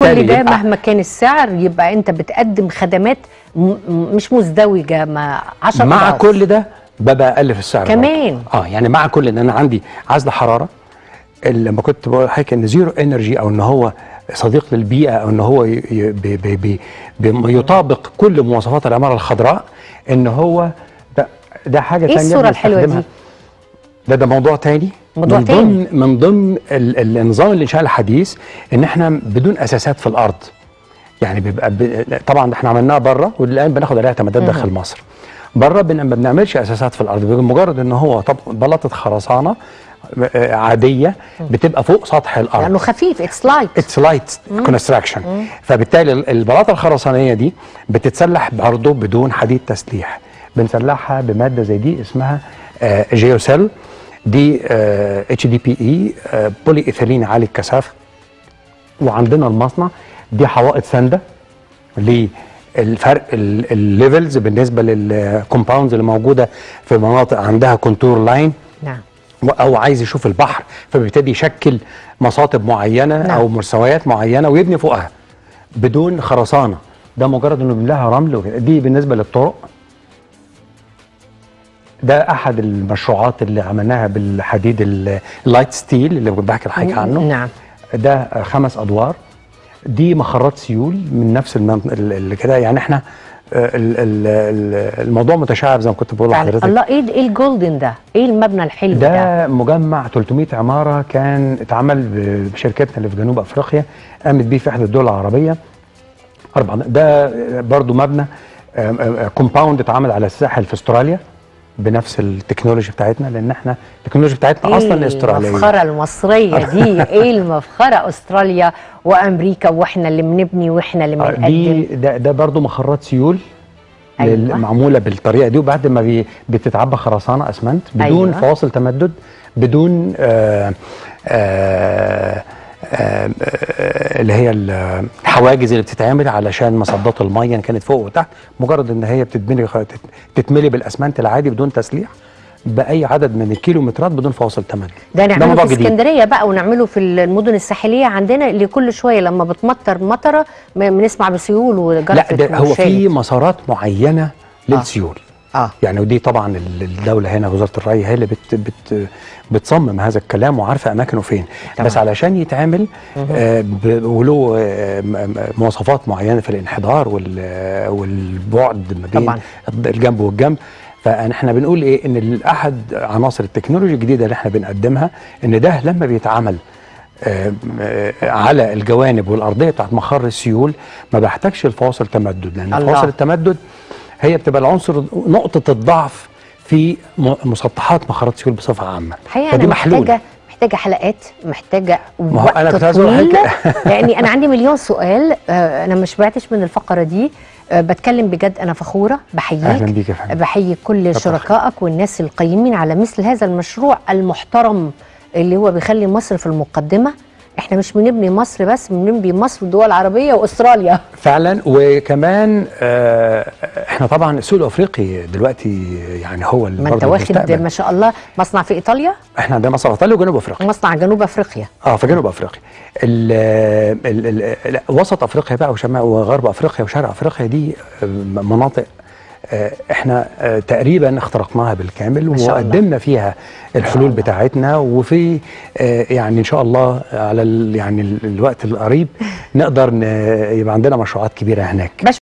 فبالتالي كل ده يبقى مهما كان السعر يبقى انت بتقدم خدمات م- م- مش مزدوجه مع 10 مع أضعاف. كل ده ببقى اقل في السعر كمان. برضه. اه يعني مع كل ان انا عندي عزل حراره اللي لما كنت بقول لحضرتك ان زيرو انرجي او ان هو صديق للبيئه او ان هو ي- ي- بي بي بي بي يطابق كل مواصفات العماره الخضراء ان هو ده ده حاجه ايه ثانيه الصوره الحلوه بنستخدمها. دي ده ده موضوع تاني موضوع من تاني. ضمن من ضمن ال- النظام الانشاء الحديث ان احنا بدون اساسات في الارض يعني بيبقى ب... طبعا احنا عملناها بره والان بناخد عليها اعتمادات داخل مصر بره بن... ما بنعملش اساسات في الارض بمجرد ان هو طب بلاطه خرسانه آه، عاديه بتبقى فوق سطح الارض لانه خفيف اتس لايت اتس لايت كونستراكشن فبالتالي ال- البلاطه الخرسانيه دي بتتسلح برضه بدون حديد تسليح بنسلحها بماده زي دي اسمها آه جيوسيل دي اتش دي بي اي بولي ايثيلين عالي الكثافه وعندنا المصنع دي حوائط سانده للفرق الليفلز بالنسبه للكومباوندز اللي موجوده في مناطق عندها كونتور لاين نعم او عايز يشوف البحر فبيبتدي يشكل مصاطب معينه نعم. او مستويات معينه ويبني فوقها بدون خرسانه ده مجرد انه بيملاها رمل وكده. دي بالنسبه للطرق ده احد المشروعات اللي عملناها بالحديد ال- اللايت ستيل اللي بحكي لحضرتك عنه نعم ده خمس ادوار دي مخرات سيول من نفس المنطقه اللي كده يعني احنا آه، ال- ال- ال- الموضوع متشعب زي ما كنت بقول يعني لحضرتك الله ايه ايه الجولدن ده ايه المبنى الحلو ده, ده مجمع 300 عماره كان اتعمل ب- بشركتنا اللي في جنوب افريقيا قامت بيه في احدى الدول العربيه اربع ده برضو مبنى كومباوند اتعمل على الساحل في استراليا بنفس التكنولوجي بتاعتنا لان احنا التكنولوجي بتاعتنا اصلا استراليه المفخره المصريه دي ايه المفخره استراليا وامريكا واحنا اللي بنبني واحنا اللي آه، بنقدم دي ده, ده برضو مخرات سيول أيوة. لل- معموله بالطريقه دي وبعد ما بي بتتعبى خرسانه اسمنت بدون أيوة. فواصل تمدد بدون آه آه آه آه اللي هي الحواجز اللي بتتعمل علشان مصدات الميه ان كانت فوق وتحت مجرد ان هي بتتبني خ- تت- تتملي بالاسمنت العادي بدون تسليح باي عدد من الكيلومترات بدون فواصل تمدد ده نعمله موضوع في جديد. اسكندريه بقى ونعمله في المدن الساحليه عندنا اللي كل شويه لما بتمطر مطره م- بنسمع بسيول وجرفه لا ده هو في وشالت. مسارات معينه للسيول اه يعني ودي طبعا ال- الدوله هنا وزاره الري هي اللي بت بت بتصمم هذا الكلام وعارفه اماكنه فين طبعا. بس علشان يتعمل آه ب- وله آه م- م- مواصفات معينه في الانحدار وال- والبعد ما بين طبعا. الجنب والجنب فاحنا بنقول ايه ان احد عناصر التكنولوجيا الجديده اللي احنا بنقدمها ان ده لما بيتعمل آه، آه، على الجوانب والارضيه بتاعت مخر السيول ما بحتاجش الفواصل تمدد لان الله. فواصل التمدد هي بتبقى العنصر نقطه الضعف في م- مسطحات مخرات السيول بصفه عامه الحقيقه فدي انا محلولة. محتاجه محتاجه حلقات محتاجه ما هو وقت أنا كنت عايز أقول طويل لحضرتك- يعني انا عندي مليون سؤال آه، انا مش بعتش من الفقره دي آه، بتكلم بجد انا فخوره بحييك أهلاً بيك يا فندم. بحيي كل كتر شركائك والناس القيمين على مثل هذا المشروع المحترم اللي هو بيخلي مصر في المقدمه احنا مش بنبني مصر بس بنبني مصر والدول العربيه واستراليا فعلا وكمان آه، احنا طبعا السوق الافريقي دلوقتي يعني هو اللي ما انت برضه واخد المستقبل. ما شاء الله مصنع في ايطاليا احنا عندنا مصر ايطاليا وجنوب افريقيا ومصنع جنوب افريقيا اه في جنوب افريقيا ال ال ال لا، وسط افريقيا بقى وشمال وغرب افريقيا وشرق افريقيا دي آه، مناطق آه، احنا آه، تقريبا اخترقناها بالكامل ما شاء الله. وقدمنا فيها الحلول بتاعتنا وفي آه، يعني ان شاء الله على ال- يعني ال- الوقت القريب نقدر ن- يبقى عندنا مشروعات كبيره هناك بش